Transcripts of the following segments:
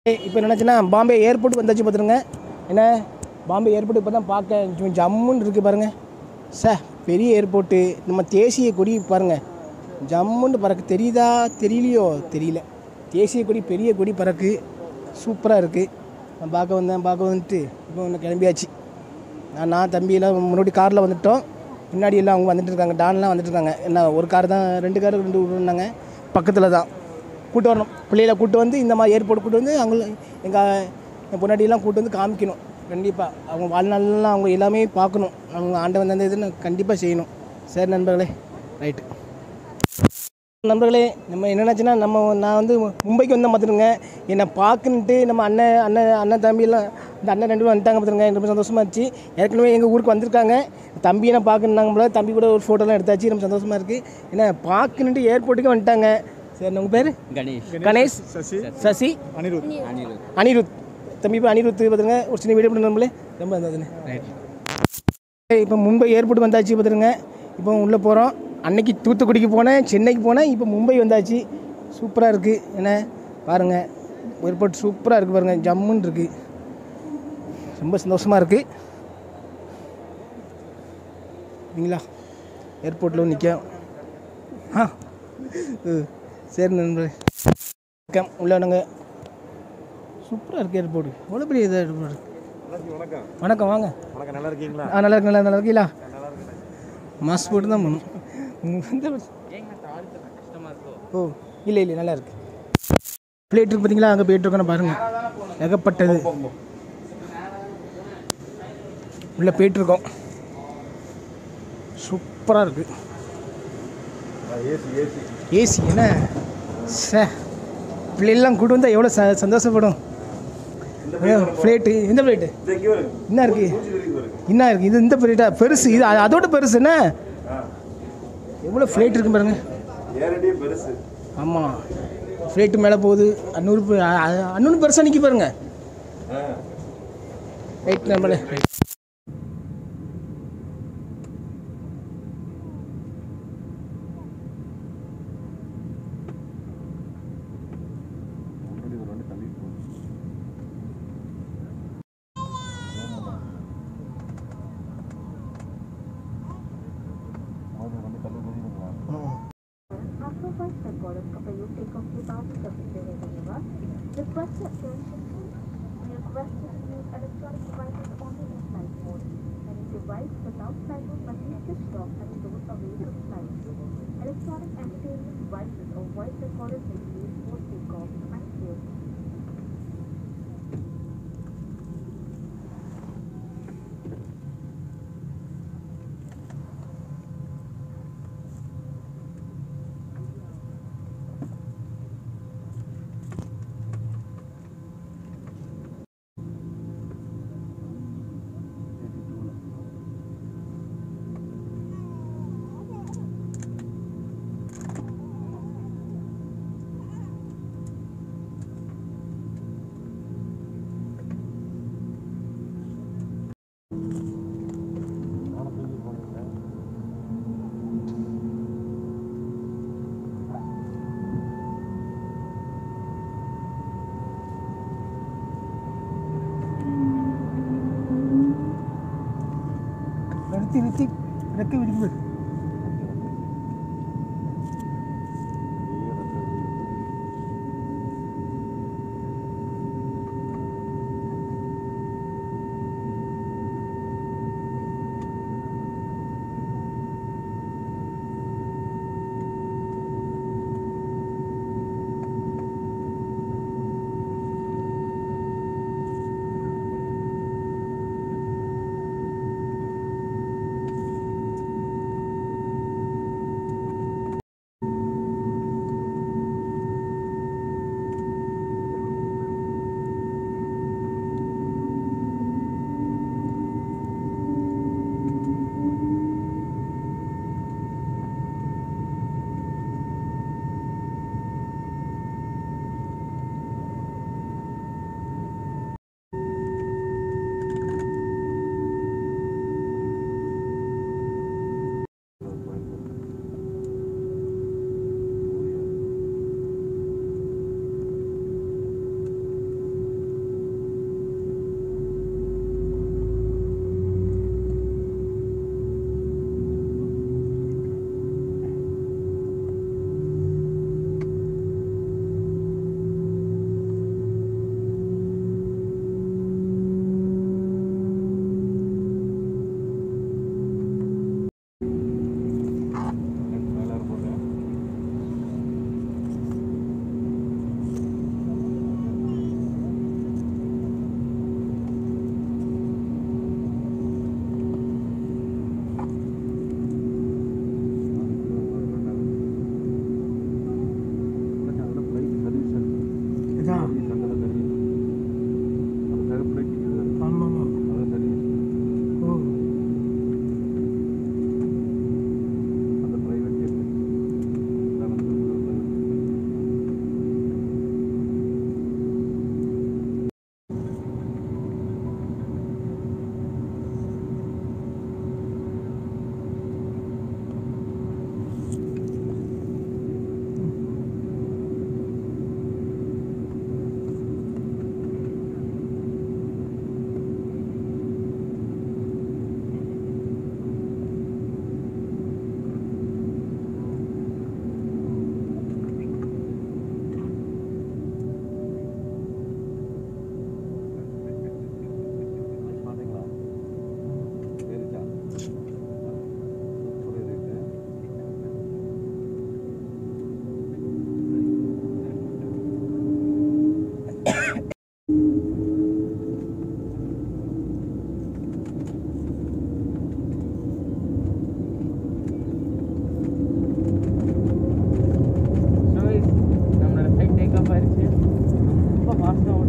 இப்போ என்னாச்சுன்னா பாம்பே ஏர்போர்ட் வந்தாச்சு பார்த்துருங்க என்ன பாம்பே ஏர்போர்ட் இப்போ தான் பார்க்க கொஞ்சம் ஜம்முன்னு இருக்குது பாருங்கள் சே பெரிய ஏர்போர்ட்டு நம்ம தேசிய கொடி பாருங்கள் ஜம்முன்னு பறக்கு தெரியுதா தெரியலையோ தெரியல தேசிய கொடி பெரிய கொடி பறக்கு சூப்பராக இருக்குது நான் பார்க்க வந்தேன் பார்க்க வந்துட்டு இப்போ ஒன்று கிளம்பியாச்சு நான் நான் தம்பியெல்லாம் முன்னாடி காரில் வந்துட்டோம் பின்னாடி எல்லாம் அவங்க வந்துட்டு இருக்காங்க டான்லாம் வந்துட்டு இருக்காங்க என்ன ஒரு கார் தான் ரெண்டு கார் ரெண்டு விடுனாங்க பக்கத்தில் தான் கூட்டு வரணும் பிள்ளைகளை கூட்டு வந்து இந்த மாதிரி ஏர்போர்ட் கூட்டு வந்து அவங்க எங்கள் என் பொன்னாடியெல்லாம் கூட்டு வந்து காமிக்கணும் கண்டிப்பாக அவங்க வாழ்நாள்லாம் அவங்க எல்லாமே பார்க்கணும் அவங்க ஆண்டவன் தந்த இதுன்னு கண்டிப்பாக செய்யணும் சரி நண்பர்களே ரைட்டு நண்பர்களே நம்ம என்னென்னாச்சுன்னா நம்ம நான் வந்து மும்பைக்கு வந்தால் பார்த்துருங்க என்னை பார்க்குன்ட்டு நம்ம அண்ணன் அண்ணன் அண்ணன் தம்பியெல்லாம் இந்த அண்ணன் ரெண்டு பேரும் வந்துட்டாங்க பார்த்துருங்க எனக்கு ரொம்ப சந்தோஷமாக இருந்துச்சு ஏற்கனவே எங்கள் ஊருக்கு வந்திருக்காங்க தம்பியை நான் பார்க்கணுன்னாங்க போல தம்பி கூட ஒரு ஃபோட்டோலாம் எடுத்தாச்சு ரொம்ப சந்தோஷமாக இருக்குது ஏன்னா பார்க்கணுன்ட்டு ஏர்போர்ட்டுக்கு வந்துட்டாங்க சரி உங்கள் பேர் கணேஷ் கணேஷ் சசி சசி அனிருத் அனிருத் அனிருத் தம்பி இப்போ அனிருத் பார்த்துருங்க ஒரு சின்ன வீடியோ பண்ண நம்மளே ரொம்ப இருந்ததுன்னு இப்போ மும்பை ஏர்போர்ட் வந்தாச்சு பார்த்துருங்க இப்போ உள்ளே போகிறோம் அன்னைக்கு தூத்துக்குடிக்கு போனேன் சென்னைக்கு போனேன் இப்போ மும்பை வந்தாச்சு சூப்பராக இருக்குது என்ன பாருங்கள் ஏர்போர்ட் சூப்பராக இருக்குது பாருங்கள் ஜம்முன்னு இருக்குது ரொம்ப சந்தோஷமாக இருக்குது சரிங்களா ஏர்போர்ட்டில் வந்து நிற்க ஆ ம், சரி நண்பர்களே வணக்கம் உள்ளவனுங்க சூப்பராக இருக்குது ஏர்போர்ட் எவ்வளோ பெரிய இதாக ஏர்போர்ட் வணக்கம் வணக்கம் வாங்க வணக்கம் நல்லா இருக்கீங்களா ஆ நல்லா இருக்கு நல்லா நல்லா இருக்கீங்களா மாஸ்க் போட்டு தான் போகணும் இந்த ஓ இல்லை இல்லை நல்லா இருக்கு பிளேட் இருக்கு பார்த்தீங்களா அங்கே போயிட்டு இருக்கோம் பாருங்க ஏகப்பட்டது உள்ள போயிட்டு இருக்கோம் சூப்பராக இருக்கு ஏசி ஏசி ஏசி என்ன சே பிள்ளைலாம் கூட்டு வந்தால் எவ்வளோ ச சந்தோஷப்படும் ஃப்ளைட்டு எந்த ஃப்ளைட்டு இது எங்கே வருங்க என்ன இருக்கு பூச்சி வரைக்கும் வருங்க என்ன இருக்கு இது இந்த ஃப்ளைட்டா பெருசு இது அ- அதோட பெருசு என்ன எவ்வளோ ஃப்ளைட் இருக்கு பாருங்க ஏரடியே பெருசு ஆமாம் ஃப்ளைட்டு மேலே போகுது அன்னூறு பே- அ- அ- அன்னூறு பெருசாக நிற்கி பாருங்க ஆ ரைட் நம்மளே முன்னாடி ஒரு வண்டி தள்ளி போகுது ஒரு வண்டி தள்ளி போகுதுங்களா आपको फर्स्ट रिकॉर्डर का प्रयोग टेक ऑफ के बाद करते हुए धन्यवाद request attention we request you to use electronic devices only in flight mode any device without flight mode must be switched off and stored away from flight electronic entertainment devices or voice recorders may be used for takeoff thank you நிறுத்தி நிறுத்தி ரெக்க விடுங்க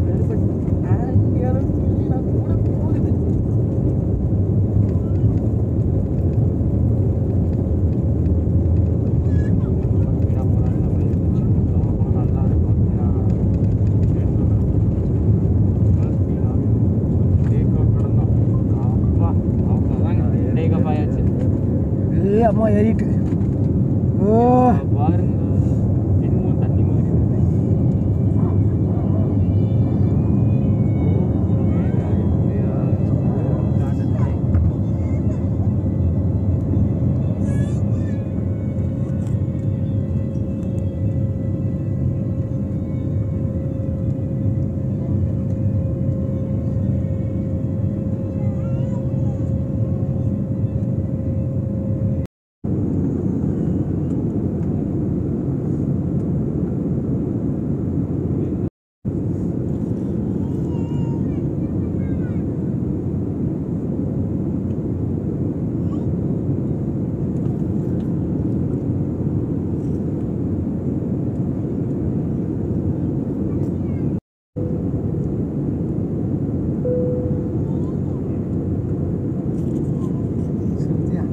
ஏ அம்மா ஏறிட்டு ஓ பாருங்க என்னமோ தண்ணி மாதிரி வருது. சரியா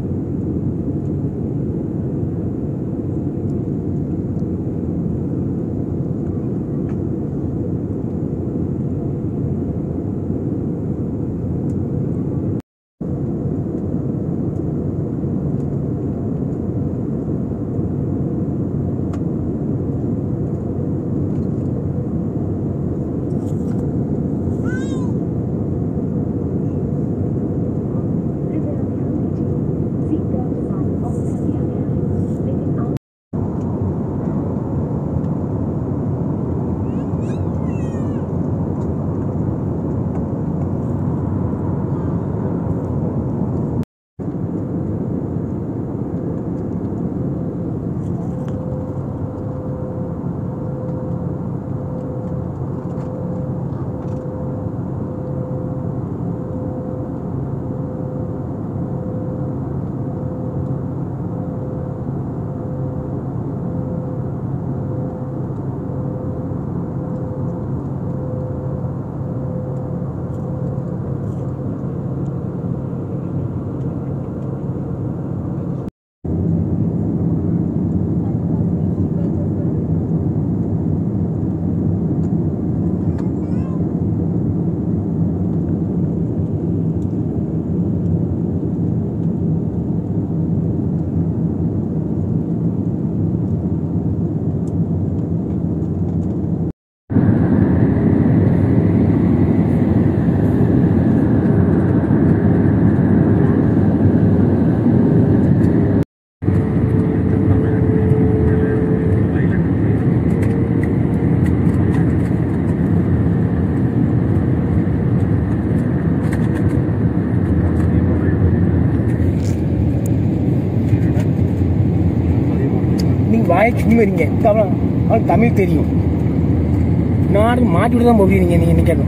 कृपया ध्यान दीजिए सीट बेल्ट साइन ऑफ कर दिया गया है लेकिन आप நீங்கள் வாயை சும்மா வரீங்க அவன் அவனுக்கு தமிழ் தெரியும் நான் மாட்டி விட்டு தான் போவீங்க நீங்கள் நீங்கள் நிற்கணும்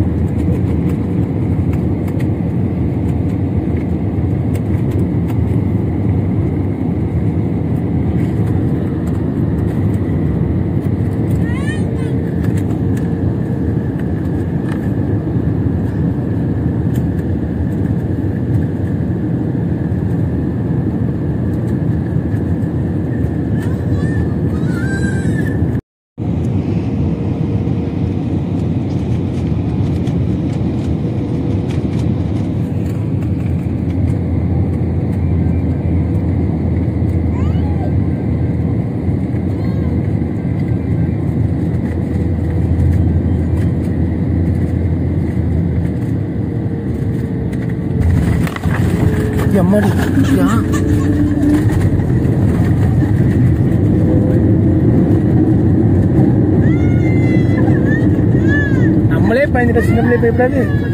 எம்மாடி யா நம்மளே பயந்துட்ட சின்ன பிள்ளை பயப்படாது